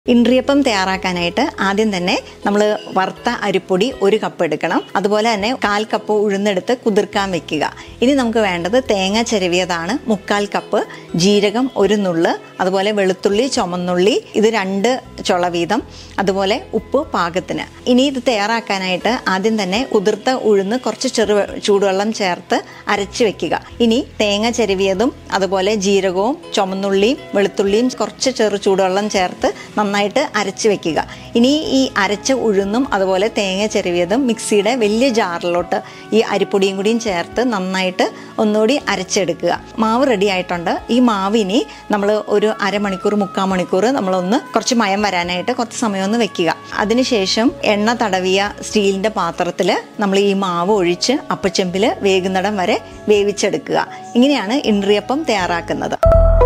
ഇൻട്രിയപ്പം തയ്യാറാക്കാനായിട്ട് ആദ്യം തന്നെ നമ്മൾ വറുത്ത അരിപ്പൊടി ഒരു കപ്പ് എടുക്കണം അതുപോലെ തന്നെ കാൽ കപ്പ് ഉഴുന്നെടുത്ത് കുതിർക്കാൻ വെക്കുക ഇനി നമുക്ക് വേണ്ടത് തേങ്ങ ചിരവിയതാണ് മുക്കാൽ കപ്പ് ജീരകം ഒരു നുള്ള് അതുപോലെ വെളുത്തുള്ളി ചുമന്നുള്ളി ഇത് രണ്ട് ചുള വീതം അതുപോലെ ഉപ്പ് പാകത്തിന് ഇനി ഇത് തയ്യാറാക്കാനായിട്ട് ആദ്യം തന്നെ കുതിർത്ത ഉഴുന്ന് കുറച്ച് ചെറു ചൂടുവെള്ളം ചേർത്ത് അരച്ച് വെക്കുക ഇനി തേങ്ങ ചിരവിയതും അതുപോലെ ജീരകവും ചുമന്നുള്ളിയും വെളുത്തുള്ളിയും കുറച്ച് ചെറു ചൂടുവെള്ളം ചേർത്ത് നന്നായിട്ട് അരച്ച് വെക്കുക ഇനി ഈ അരച്ച ഉഴുന്നും അതുപോലെ തേങ്ങ ചെരുവിയതും മിക്സിയുടെ വലിയ ജാറിലോട്ട് ഈ അരിപ്പൊടിയും കൂടിയും ചേർത്ത് നന്നായിട്ട് ഒന്നുകൂടി അരച്ചെടുക്കുക മാവ് റെഡി ആയിട്ടുണ്ട് ഈ മാവ് ഇനി നമ്മൾ ഒരു അരമണിക്കൂർ മുക്കാൽ മണിക്കൂർ നമ്മളൊന്ന് കുറച്ച് മയം വരാനായിട്ട് കുറച്ച് സമയം ഒന്ന് വെക്കുക അതിനുശേഷം എണ്ണ തടവിയ സ്റ്റീലിൻ്റെ പാത്രത്തിൽ നമ്മൾ ഈ മാവ് ഒഴിച്ച് അപ്പച്ചെമ്പിൽ വേകുന്നിടം വരെ വേവിച്ചെടുക്കുക ഇങ്ങനെയാണ് ഇൻട്രിയപ്പം തയ്യാറാക്കുന്നത്